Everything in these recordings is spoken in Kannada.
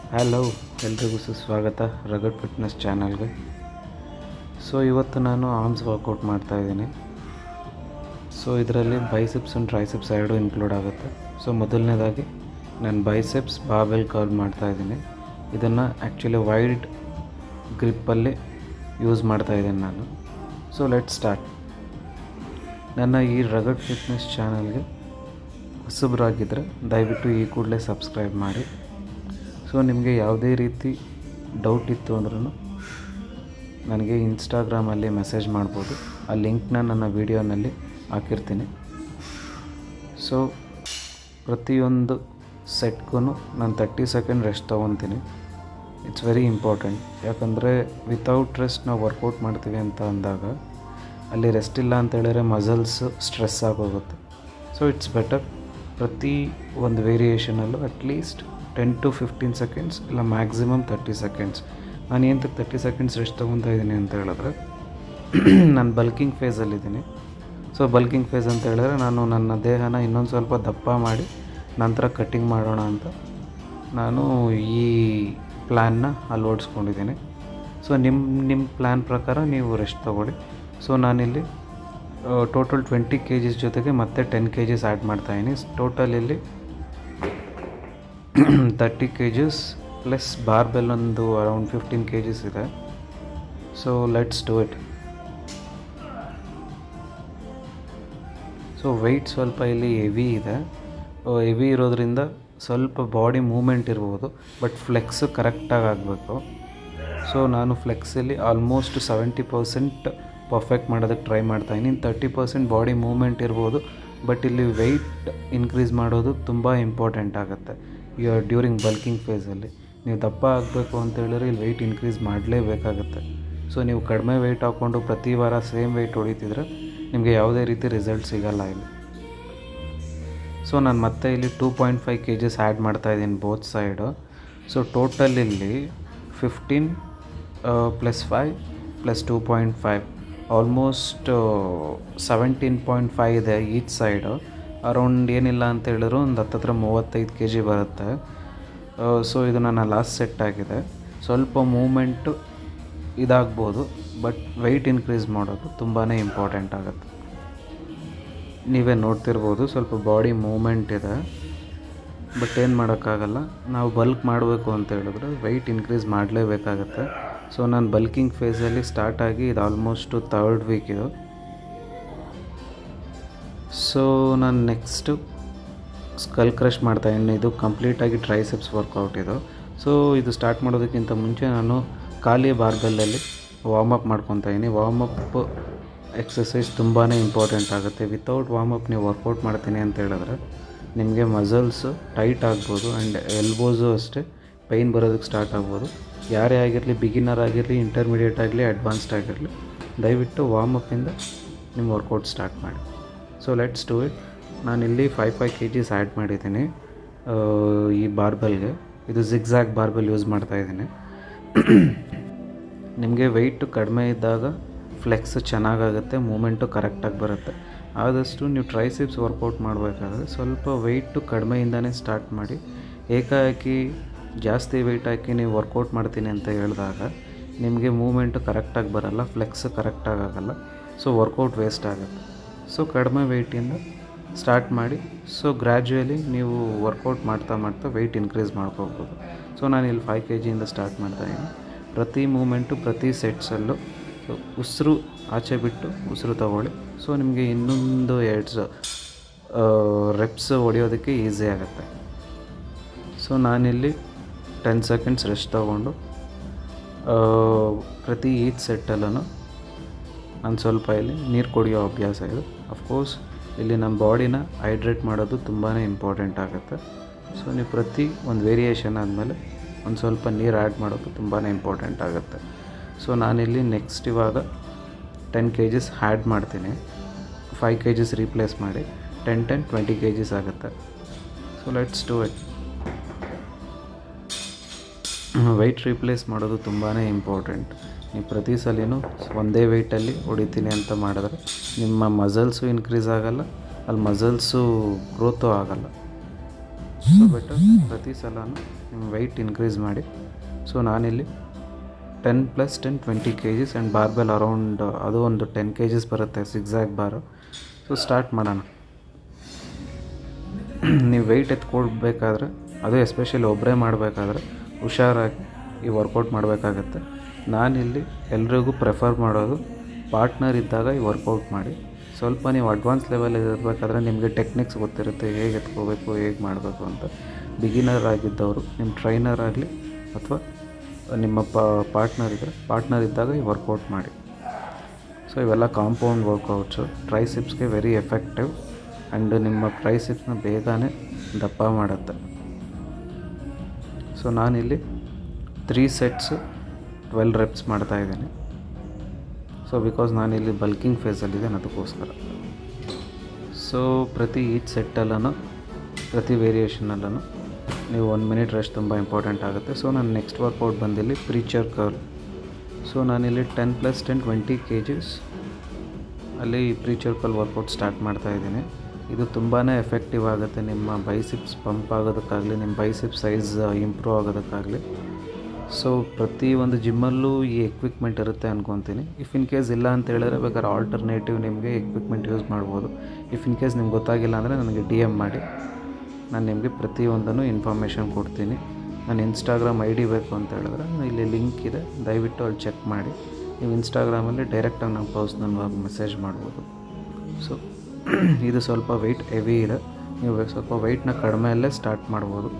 ಹಲೋ ಎಲ್ರಿಗೂ ಸುಸ್ವಾಗತ ರಗಡ್ ಫಿಟ್ನೆಸ್ ಚಾನಲ್ಗೆ ಸೊ ಇವತ್ತು ನಾನು ಆರ್ಮ್ಸ್ ವರ್ಕೌಟ್ ಮಾಡ್ತಾಯಿದ್ದೀನಿ ಸೊ ಇದರಲ್ಲಿ ಬೈಸೆಪ್ಸ್ ಆ್ಯಂಡ್ ಟ್ರೈಸೆಪ್ಸ್ ಎರಡು ಇನ್ಕ್ಲೂಡ್ ಆಗುತ್ತೆ ಸೊ ಮೊದಲನೇದಾಗಿ ನಾನು ಬೈಸೆಪ್ಸ್ ಬಾಬೆಲ್ ಕರ್ಲ್ ಮಾಡ್ತಾಯಿದ್ದೀನಿ ಇದನ್ನು ಆ್ಯಕ್ಚುಲಿ ವೈಡ್ ಗ್ರಿಪ್ಪಲ್ಲಿ ಯೂಸ್ ಮಾಡ್ತಾಯಿದ್ದೀನಿ ನಾನು ಸೊ ಲೆಟ್ ಸ್ಟಾರ್ಟ್ ನನ್ನ ಈ ರಗಡ್ ಫಿಟ್ನೆಸ್ ಚಾನಲ್ಗೆ ಹೊಸಬರಾಗಿದ್ದರೆ ದಯವಿಟ್ಟು ಈ ಕೂಡಲೇ ಸಬ್ಸ್ಕ್ರೈಬ್ ಮಾಡಿ ಸೊ ನಿಮಗೆ ಯಾವುದೇ ರೀತಿ ಡೌಟ್ ಇತ್ತು ಅಂದ್ರೂ ನನಗೆ ಇನ್ಸ್ಟಾಗ್ರಾಮಲ್ಲಿ ಮೆಸೇಜ್ ಮಾಡ್ಬೋದು ಆ ಲಿಂಕ್ನ ನನ್ನ ವೀಡಿಯೋನಲ್ಲಿ ಹಾಕಿರ್ತೀನಿ ಸೊ ಪ್ರತಿಯೊಂದು ಸೆಟ್ಗೂ ನಾನು ತರ್ಟಿ ಸೆಕೆಂಡ್ ರೆಸ್ಟ್ ತೊಗೊತೀನಿ ಇಟ್ಸ್ ವೆರಿ ಇಂಪಾರ್ಟೆಂಟ್ ಯಾಕಂದರೆ ವಿತೌಟ್ ರೆಸ್ಟ್ ನಾವು ವರ್ಕೌಟ್ ಮಾಡ್ತೀವಿ ಅಂತ ಅಂದಾಗ ಅಲ್ಲಿ ರೆಸ್ಟ್ ಇಲ್ಲ ಅಂತ ಹೇಳಿದ್ರೆ ಮಸಲ್ಸ್ ಸ್ಟ್ರೆಸ್ ಆಗೋಗುತ್ತೆ ಸೊ ಇಟ್ಸ್ ಬೆಟರ್ ಪ್ರತಿ ಒಂದು ವೇರಿಯೇಷನಲ್ಲೂ at least ten to fifteen seconds ಇಲ್ಲ ಮ್ಯಾಕ್ಸಿಮಮ್ ತರ್ಟಿ ಸೆಕೆಂಡ್ಸ್ ನಾನು ಏನಂತ ತರ್ಟಿ ಸೆಕೆಂಡ್ಸ್ ರೆಸ್ಟ್ ತೊಗೊತಾ ಇದ್ದೀನಿ ಅಂತ ಹೇಳಿದ್ರೆ ನಾನು ಬಲ್ಕಿಂಗ್ ಫೇಸಲ್ಲಿದ್ದೀನಿ ಸೊ ಬಲ್ಕಿಂಗ್ ಫೇಸ್ ಅಂತ ಹೇಳಿದ್ರೆ ನಾನು ನನ್ನ ದೇಹನ ಇನ್ನೊಂದು ಸ್ವಲ್ಪ ದಪ್ಪ ಮಾಡಿ ನಂತರ ಕಟ್ಟಿಂಗ್ ಮಾಡೋಣ ಅಂತ ನಾನು ಈ ಪ್ಲ್ಯಾನ್ನ ಅಳವಡಿಸ್ಕೊಂಡಿದ್ದೀನಿ ಸೊ ನಿಮ್ಮ ನಿಮ್ಮ ಪ್ಲ್ಯಾನ್ ಪ್ರಕಾರ ನೀವು ರೆಸ್ಟ್ ತೊಗೊಳ್ಳಿ ಸೊ ನಾನಿಲ್ಲಿ ಟೋಟಲ್ ಟ್ವೆಂಟಿ ಕೆ ಜಿಸ್ ಜೊತೆಗೆ ಮತ್ತೆ ಟೆನ್ ಕೆ ಜಿಸ್ ಆ್ಯಡ್ ಮಾಡ್ತಾಯಿದ್ದೀನಿ ಟೋಟಲ್ ಇಲ್ಲಿ thirty K Gs plus barbell ಒಂದು ಅರೌಂಡ್ ಫಿಫ್ಟೀನ್ ಕೆ ಜಿಸ್ ಇದೆ so let's do it so weight ಸ್ವಲ್ಪ ಇಲ್ಲಿ ಹೆವಿ ಇದೆ ಹೆವಿ ಇರೋದ್ರಿಂದ ಸ್ವಲ್ಪ ಬಾಡಿ ಮೂಮೆಂಟ್ ಇರ್ಬೋದು ಬಟ್ ಫ್ಲೆಕ್ಸ್ ಕರೆಕ್ಟಾಗಿ ಆಗಬೇಕು ಸೊ ನಾನು ಫ್ಲೆಕ್ಸಲ್ಲಿ ಆಲ್ಮೋಸ್ಟ್ ಸೆವೆಂಟಿ ಪರ್ಸೆಂಟ್ ಪರ್ಫೆಕ್ಟ್ ಮಾಡೋದಕ್ಕೆ ಟ್ರೈ ಮಾಡ್ತಾಯಿದ್ದೀನಿ ತರ್ಟಿ ಪರ್ಸೆಂಟ್ ಬಾಡಿ ಮೂಮೆಂಟ್ ಇರ್ಬೋದು ಬಟ್ ಇಲ್ಲಿ ವೆಯ್ಟ್ ಇನ್ಕ್ರೀಸ್ ಮಾಡೋದು ತುಂಬ ಇಂಪಾರ್ಟೆಂಟ್ ಆಗುತ್ತೆ ಯು ಡ್ಯೂರಿಂಗ್ ಬಲ್ಕಿಂಗ್ ಫೇಸಲ್ಲಿ ನೀವು ದಪ್ಪ ಆಗಬೇಕು ಅಂತ ಹೇಳಿದ್ರೆ ಇಲ್ಲಿ ವೆಯ್ಟ್ ಇನ್ಕ್ರೀಸ್ ಮಾಡಲೇಬೇಕಾಗುತ್ತೆ ಸೊ ನೀವು ಕಡಿಮೆ ವೆಯ್ಟ್ ಹಾಕ್ಕೊಂಡು ಪ್ರತಿ ವಾರ ಸೇಮ್ ವೆಯ್ಟ್ ಹೊಡಿತಿದ್ರೆ ನಿಮಗೆ ಯಾವುದೇ ರೀತಿ ರಿಸಲ್ಟ್ ಸಿಗಲ್ಲ ಇಲ್ಲಿ ಸೊ ನಾನು ಮತ್ತೆ ಇಲ್ಲಿ two point five K Gs add ಮಾಡ್ತಾಯಿದ್ದೀನಿ ಬೋತ್ ಸೈಡು ಸೊ ಟೋಟಲ್ ಇಲ್ಲಿ fifteen plus five plus two point five almost seventeen point five ಇದೆ ಈಚ್ ಸೈಡು ಅರೌಂಡ್ ಏನಿಲ್ಲ ಅಂತ ಹೇಳಿದ್ರು ಒಂದು ಹತ್ತತ್ರ ಮೂವತ್ತೈದು ಕೆ ಜಿ ಬರುತ್ತೆ ಸೊ ಇದು ನನ್ನ ಲಾಸ್ಟ್ ಸೆಟ್ ಆಗಿದೆ ಸ್ವಲ್ಪ ಮೂಮೆಂಟು ಇದಾಗ್ಬೋದು ಬಟ್ ವೆಯ್ಟ್ ಇನ್ಕ್ರೀಸ್ ಮಾಡೋದು ತುಂಬಾ ಇಂಪಾರ್ಟೆಂಟ್ ಆಗುತ್ತೆ ನೀವೇ ನೋಡ್ತಿರ್ಬೋದು ಸ್ವಲ್ಪ ಬಾಡಿ ಮೂಮೆಂಟ್ ಇದೆ ಬಟ್ ಏನು ಮಾಡೋಕ್ಕಾಗಲ್ಲ ನಾವು ಬಲ್ಕ್ ಮಾಡಬೇಕು ಅಂತ ಹೇಳಿದ್ರೆ ವೆಯ್ಟ್ ಇನ್ಕ್ರೀಸ್ ಮಾಡಲೇಬೇಕಾಗತ್ತೆ ಸೊ ನಾನು ಬಲ್ಕಿಂಗ್ ಫೇಸಲ್ಲಿ ಸ್ಟಾರ್ಟ್ ಆಗಿ ಇದು ಆಲ್ಮೋಸ್ಟು ತರ್ಡ್ ವೀಕ್ ಇದು ಸೊ ನಾನು ನೆಕ್ಸ್ಟು ಸ್ಕಲ್ ಕ್ರಶ್ ಮಾಡ್ತಾಯಿದ್ದೀನಿ ಇದು ಕಂಪ್ಲೀಟಾಗಿ ಟ್ರೈಸೆಪ್ಸ್ ವರ್ಕೌಟ್ ಇದು ಸೊ ಇದು ಸ್ಟಾರ್ಟ್ ಮಾಡೋದಕ್ಕಿಂತ ಮುಂಚೆ ನಾನು ಖಾಲಿ ಬಾರ್ಬೆಲ್ಲಲ್ಲಿ ವಾರ್ಮ್ ಅಪ್ ಮಾಡ್ಕೊತಾ ಇದ್ದೀನಿ ವಾರ್ಮ್ ಅಪ್ ಎಕ್ಸಸೈಸ್ ತುಂಬಾ ಇಂಪಾರ್ಟೆಂಟ್ ಆಗುತ್ತೆ ವಿತೌಟ್ ವಾರ್ಮ್ ಅಪ್ ನೀವು ವರ್ಕೌಟ್ ಮಾಡ್ತೀನಿ ಅಂತ ಹೇಳಿದ್ರೆ ನಿಮಗೆ ಮಸಲ್ಸು ಟೈಟ್ ಆಗ್ಬೋದು ಆ್ಯಂಡ್ ಎಲ್ಬೋಸು ಅಷ್ಟೇ ಪೈನ್ ಬರೋದಕ್ಕೆ ಸ್ಟಾರ್ಟ್ ಆಗ್ಬೋದು ಯಾರೇ ಆಗಿರಲಿ ಬಿಗಿನರ್ ಆಗಿರಲಿ ಇಂಟರ್ಮೀಡಿಯೇಟ್ ಆಗಲಿ ಅಡ್ವಾನ್ಸ್ಡ್ ಆಗಿರಲಿ ದಯವಿಟ್ಟು ವಾರ್ಮ್ ಅಪ್ಪಿಂದ ನಿಮ್ಮ ವರ್ಕೌಟ್ ಸ್ಟಾರ್ಟ್ ಮಾಡಿ ಸೊ ಲೆಟ್ಸ್ ಡೂ ಇಟ್ ನಾನಿಲ್ಲಿ five five K Gs add ಮಾಡಿದ್ದೀನಿ ಈ ಬಾರ್ಬೆಲ್ಗೆ ಇದು ಜಿಗ್ಝ್ಯಾಗ್ ಬಾರ್ಬೆಲ್ ಯೂಸ್ ಮಾಡ್ತಾಯಿದ್ದೀನಿ ನಿಮಗೆ ವೆಯ್ಟು ಕಡಿಮೆ ಇದ್ದಾಗ ಫ್ಲೆಕ್ಸ್ ಚೆನ್ನಾಗಾಗುತ್ತೆ ಮೂಮೆಂಟು ಕರೆಕ್ಟಾಗಿ ಬರುತ್ತೆ ಆದಷ್ಟು ನೀವು ಟ್ರೈಸಿಪ್ಸ್ ವರ್ಕೌಟ್ ಮಾಡಬೇಕಾದ್ರೆ ಸ್ವಲ್ಪ ವೆಯ್ಟು ಕಡಿಮೆಯಿಂದನೇ ಸ್ಟಾರ್ಟ್ ಮಾಡಿ ಏಕಾಏಕಿ ಜಾಸ್ತಿ ವೆಯ್ಟ್ ಹಾಕಿ ನೀವು ವರ್ಕೌಟ್ ಮಾಡ್ತೀನಿ ಅಂತ ಹೇಳಿದಾಗ ನಿಮಗೆ ಮೂಮೆಂಟು ಕರೆಕ್ಟಾಗಿ ಬರಲ್ಲ ಫ್ಲೆಕ್ಸ್ ಕರೆಕ್ಟಾಗಿ ಆಗಲ್ಲ ಸೊ ವರ್ಕೌಟ್ ವೇಸ್ಟ್ ಆಗುತ್ತೆ ಸೊ ಕಡಿಮೆ ವೆಯ್ಟಿಂದ ಸ್ಟಾರ್ಟ್ ಮಾಡಿ ಸೊ ಗ್ರ್ಯಾಜುಯಲಿ ನೀವು ವರ್ಕೌಟ್ ಮಾಡ್ತಾ ಮಾಡ್ತಾ ವೆಯ್ಟ್ ಇನ್ಕ್ರೀಸ್ ಮಾಡ್ಕೋಬೋದು ಸೊ ನಾನು ಇಲ್ಲಿ ಫೈವ್ ಕೆ ಜಿಯಿಂದ ಸ್ಟಾರ್ಟ್ ಮಾಡ್ತಾಯಿದ್ದೀನಿ ಪ್ರತಿ ಮೂಮೆಂಟು ಪ್ರತಿ ಸೆಟ್ಸಲ್ಲೂ ಸೊ ಉಸಿರು ಆಚೆ ಬಿಟ್ಟು ಉಸಿರು ತಗೊಳ್ಳಿ ಸೊ ನಿಮಗೆ ಇನ್ನೊಂದು ಎರಡು ರೆಪ್ಸ್ ಹೊಡೆಯೋದಕ್ಕೆ ಈಸಿ ಆಗುತ್ತೆ ಸೊ ನಾನಿಲ್ಲಿ ಟೆನ್ ಸೆಕೆಂಡ್ಸ್ ರೆಸ್ಟ್ ತೊಗೊಂಡು ಪ್ರತಿ ಈಚ್ ಸೆಟ್ಟಲ್ಲೂ ನಾನು ಸ್ವಲ್ಪ ಇಲ್ಲಿ ನೀರು ಕುಡಿಯೋ ಅಭ್ಯಾಸ ಇದೆ ಅಫ್ಕೋರ್ಸ್ ಇಲ್ಲಿ ನಮ್ಮ ಬಾಡಿನ ಹೈಡ್ರೇಟ್ ಮಾಡೋದು ತುಂಬಾ ಇಂಪಾರ್ಟೆಂಟ್ ಆಗುತ್ತೆ ಸೊ ನೀವು ಪ್ರತಿ ಒಂದು ವೇರಿಯೇಷನ್ ಆದಮೇಲೆ ಒಂದು ಸ್ವಲ್ಪ ನೀರು ಆ್ಯಡ್ ಮಾಡೋದು ತುಂಬಾ ಇಂಪಾರ್ಟೆಂಟ್ ಆಗುತ್ತೆ ಸೊ ನಾನಿಲ್ಲಿ ನೆಕ್ಸ್ಟ್ ಇವಾಗ ಟೆನ್ ಕೆ ಜಿಸ್ ಆ್ಯಡ್ ಮಾಡ್ತೀನಿ ಫೈವ್ ಕೆ ಜಿಸ್ ರೀಪ್ಲೇಸ್ ಮಾಡಿ ten ten twenty K Gs ಆಗುತ್ತೆ so let's do it weight replace ಮಾಡೋದು ತುಂಬಾ ಇಂಪಾರ್ಟೆಂಟ್ ನೀವು ಪ್ರತಿ ಸಲಿನೂ ಒಂದೇ ವೆಯ್ಟಲ್ಲಿ ಹೊಡಿತೀನಿ ಅಂತ ಮಾಡಿದ್ರೆ ನಿಮ್ಮ ಮಸಲ್ಸು ಇನ್ಕ್ರೀಸ್ ಆಗೋಲ್ಲ ಅಲ್ಲಿ ಮಸಲ್ಸು ಗ್ರೋತು ಆಗೋಲ್ಲ ಸೊ ಬೆಟರ್ ಪ್ರತಿ ಸಲನೂ ನಿಮ್ಮ ವೆಯ್ಟ್ ಇನ್ಕ್ರೀಸ್ ಮಾಡಿ ಸೊ ನಾನಿಲ್ಲಿ ten plus ten twenty K Gs and barbell around ಅದು ಒಂದು ಟೆನ್ ಕೆ ಜಿಸ್ ಬರುತ್ತೆ ಸಿಕ್ಸಾಗ್ ಬಾರು ಸೊ ಸ್ಟಾರ್ಟ್ ಮಾಡೋಣ ನೀವು ವೆಯ್ಟ್ ಎತ್ಕೊಳ್ಬೇಕಾದ್ರೆ ಅದು ಎಸ್ಪೆಷಲಿ ಒಬ್ಬರೇ ಮಾಡಬೇಕಾದ್ರೆ ಹುಷಾರಾಗಿ ಈ ವರ್ಕೌಟ್ ಮಾಡಬೇಕಾಗತ್ತೆ ನಾನಿಲ್ಲಿ ಎಲ್ರಿಗೂ ಪ್ರೆಫರ್ ಮಾಡೋದು ಪಾರ್ಟ್ನರ್ ಇದ್ದಾಗ ಈ ವರ್ಕೌಟ್ ಮಾಡಿ ಸ್ವಲ್ಪ ನೀವು ಅಡ್ವಾನ್ಸ್ ಲೆವೆಲ್ ಇರಬೇಕಾದ್ರೆ ನಿಮಗೆ ಟೆಕ್ನಿಕ್ಸ್ ಗೊತ್ತಿರುತ್ತೆ ಹೇಗೆ ಎತ್ಕೋಬೇಕು ಹೇಗೆ ಮಾಡಬೇಕು ಅಂತ ಬಿಗಿನರ್ ಆಗಿದ್ದವರು ನಿಮ್ಮ ಟ್ರೈನರ್ ಆಗಲಿ ಅಥವಾ ನಿಮ್ಮ ಪಾರ್ಟ್ನರ್ ಇದ್ದರೆ ಪಾರ್ಟ್ನರ್ ಇದ್ದಾಗ ಈ ವರ್ಕೌಟ್ ಮಾಡಿ ಸೊ ಇವೆಲ್ಲ ಕಾಂಪೌಂಡ್ ವರ್ಕೌಟ್ಸು ಟ್ರೈಸಿಪ್ಸ್ಗೆ ವೆರಿ ಎಫೆಕ್ಟಿವ್ ಆ್ಯಂಡ್ ನಿಮ್ಮ ಟ್ರೈಸಿಪ್ಸ್ನ ಬೇಗನೆ ದಪ್ಪ ಮಾಡುತ್ತೆ ಸೊ ನಾನಿಲ್ಲಿ ತ್ರೀ ಸೆಟ್ಸು ಟ್ವೆಲ್ ರೆಪ್ಸ್ ಮಾಡ್ತಾಯಿದ್ದೀನಿ ಸೊ ಬಿಕಾಸ್ ನಾನಿಲ್ಲಿ ಬಲ್ಕಿಂಗ್ ಫೇಸಲ್ಲಿದ್ದೇನೆ ಅದಕ್ಕೋಸ್ಕರ ಸೊ ಪ್ರತಿ ಈಚ್ ಸೆಟ್ಟಲ್ಲೂ ಪ್ರತಿ ವೇರಿಯೇಷನಲ್ಲೂ ನೀವು ಒಂದು ಮಿನಿಟ್ ರೆಸ್ಟ್ ತುಂಬ ಇಂಪಾರ್ಟೆಂಟ್ ಆಗುತ್ತೆ ಸೊ ನಾನು ನೆಕ್ಸ್ಟ್ ವರ್ಕೌಟ್ ಬಂದಿಲ್ಲಿ ಪ್ರೀಚರ್ ಕರ್ಲ್ ಸೊ ನಾನಿಲ್ಲಿ ten plus ten twenty K Gs ಅಲ್ಲಿ ಪ್ರೀಚರ್ ಕಲ್ ವರ್ಕೌಟ್ ಸ್ಟಾರ್ಟ್ ಮಾಡ್ತಾ ಇದ್ದೀನಿ ಇದು ತುಂಬಾ ಎಫೆಕ್ಟಿವ್ ಆಗುತ್ತೆ ನಿಮ್ಮ ಬೈಸಿಪ್ಸ್ ಪಂಪ್ ಆಗೋದಕ್ಕಾಗಲಿ ನಿಮ್ಮ ಬೈಸಿಪ್ ಸೈಜ್ ಇಂಪ್ರೂವ್ ಆಗೋದಕ್ಕಾಗಲಿ ಸೊ ಪ್ರತಿ ಒಂದು ಜಿಮ್ಮಲ್ಲೂ ಈ ಎಕ್ವಿಪ್ಮೆಂಟ್ ಇರುತ್ತೆ ಅನ್ಕೊತೀನಿ ಇಫ್ ಇನ್ ಕೇಸ್ ಇಲ್ಲ ಅಂತ ಹೇಳಿದ್ರೆ ಬೇಕಾದ್ರೆ ಆಲ್ಟರ್ನೇಟಿವ್ ನಿಮಗೆ ಎಕ್ವಿಪ್ಮೆಂಟ್ ಯೂಸ್ ಮಾಡ್ಬೋದು ಇಫ್ ಇನ್ ಕೇಸ್ ನಿಮ್ಗೆ ಗೊತ್ತಾಗಿಲ್ಲ ಅಂದರೆ ನನಗೆ ಡಿ ಎಮ್ ಮಾಡಿ ನಾನು ನಿಮಗೆ ಪ್ರತಿಯೊಂದನ್ನು ಇನ್ಫಾರ್ಮೇಷನ್ ಕೊಡ್ತೀನಿ ನಾನು ಇನ್ಸ್ಟಾಗ್ರಾಮ್ ಐ ಡಿ ಬೇಕು ಅಂತ ಹೇಳಿದ್ರೆ ಇಲ್ಲಿ ಲಿಂಕ್ ಇದೆ ದಯವಿಟ್ಟು ಅಲ್ಲಿ ಚೆಕ್ ಮಾಡಿ ನೀವು ಇನ್ಸ್ಟಾಗ್ರಾಮಲ್ಲಿ ಡೈರೆಕ್ಟಾಗಿ ನಂಗೆ ಪರ್ಸ್ನಲ್ವಾಗಿ ಮೆಸೇಜ್ ಮಾಡ್ಬೋದು ಸೊ ಇದು ಸ್ವಲ್ಪ ವೆಯ್ಟ್ ಹೆವಿ ಇದೆ ನೀವು ಸ್ವಲ್ಪ ವೆಯ್ಟ್ನ ಕಡಿಮೆಯಲ್ಲೇ ಸ್ಟಾರ್ಟ್ ಮಾಡ್ಬೋದು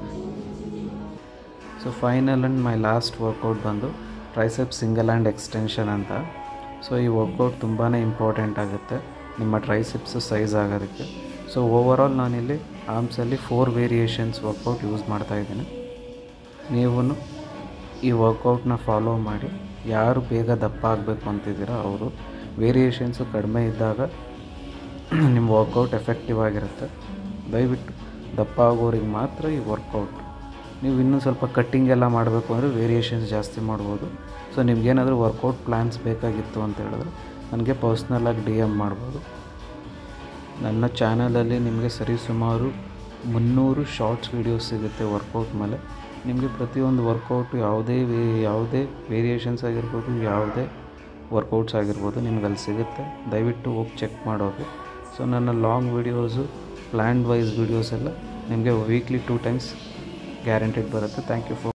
so final and my last workout ಬಂದು ಟ್ರೈಸೆಪ್ ಸಿಂಗಲ್ ಹ್ಯಾಂಡ್ ಎಕ್ಸ್ಟೆನ್ಷನ್ ಅಂತ ಸೊ ಈ ವರ್ಕೌಟ್ ತುಂಬಾ ಇಂಪಾರ್ಟೆಂಟ್ ಆಗುತ್ತೆ ನಿಮ್ಮ ಟ್ರೈಸೆಪ್ಸ್ ಸೈಜ್ ಆಗೋದಕ್ಕೆ ಸೊ ಓವರಾಲ್ ನಾನಿಲ್ಲಿ ಆರ್ಮ್ಸಲ್ಲಿ ಫೋರ್ ವೇರಿಯೇಷನ್ಸ್ ವರ್ಕೌಟ್ ಯೂಸ್ ಮಾಡ್ತಾಯಿದ್ದೀನಿ ನೀವು ಈ ವರ್ಕೌಟ್ನ ಫಾಲೋ ಮಾಡಿ ಯಾರು ಬೇಗ ದಪ್ಪ ಆಗಬೇಕು ಅಂತಿದ್ದೀರೋ ಅವರು ವೇರಿಯೇಷನ್ಸು ಕಡಿಮೆ ಇದ್ದಾಗ ನಿಮ್ಮ ವರ್ಕೌಟ್ ಎಫೆಕ್ಟಿವ್ ಆಗಿರುತ್ತೆ ದಯವಿಟ್ಟು ದಪ್ಪ ಆಗೋರಿಗೆ ಮಾತ್ರ ಈ ವರ್ಕೌಟ್ ನೀವು ಇನ್ನೂ ಸ್ವಲ್ಪ ಕಟ್ಟಿಂಗ್ ಎಲ್ಲ ಮಾಡಬೇಕು ಅಂದರೆ ವೇರಿಯೇಷನ್ಸ್ ಜಾಸ್ತಿ ಮಾಡ್ಬೋದು ಸೊ ನಿಮ್ಗೇನಾದರೂ ವರ್ಕೌಟ್ ಪ್ಲ್ಯಾನ್ಸ್ ಬೇಕಾಗಿತ್ತು ಅಂತ ಹೇಳಿದ್ರೆ ನನಗೆ ಪರ್ಸ್ನಲಾಗಿ ಡಿ ಎಮ್ ಮಾಡ್ಬೋದು ನನ್ನ ಚಾನಲಲ್ಲಿ ನಿಮಗೆ ಸರಿಸುಮಾರು ಮುನ್ನೂರು ಶಾರ್ಟ್ಸ್ ವೀಡಿಯೋಸ್ ಸಿಗುತ್ತೆ ವರ್ಕೌಟ್ ಮೇಲೆ ನಿಮಗೆ ಪ್ರತಿಯೊಂದು ವರ್ಕೌಟ್ ಯಾವುದೇ ವೇ ಯಾವುದೇ ವೇರಿಯೇಷನ್ಸ್ ಆಗಿರ್ಬೋದು ಯಾವುದೇ ವರ್ಕೌಟ್ಸ್ ಆಗಿರ್ಬೋದು ನಿಮ್ಗೆ ಅಲ್ಲಿ ಸಿಗುತ್ತೆ ದಯವಿಟ್ಟು ಹೋಗಿ ಚೆಕ್ ಮಾಡೋದು ಸೊ ನನ್ನ long videos plan wise videos ಎಲ್ಲ ನಿಮಗೆ ವೀಕ್ಲಿ ಟೂ ಟೈಮ್ಸ್ ಗ್ಯಾರಂಟಿಡ್ ಬರುತ್ತೆ ಥ್ಯಾಂಕ್ ಯು ಫಾರ್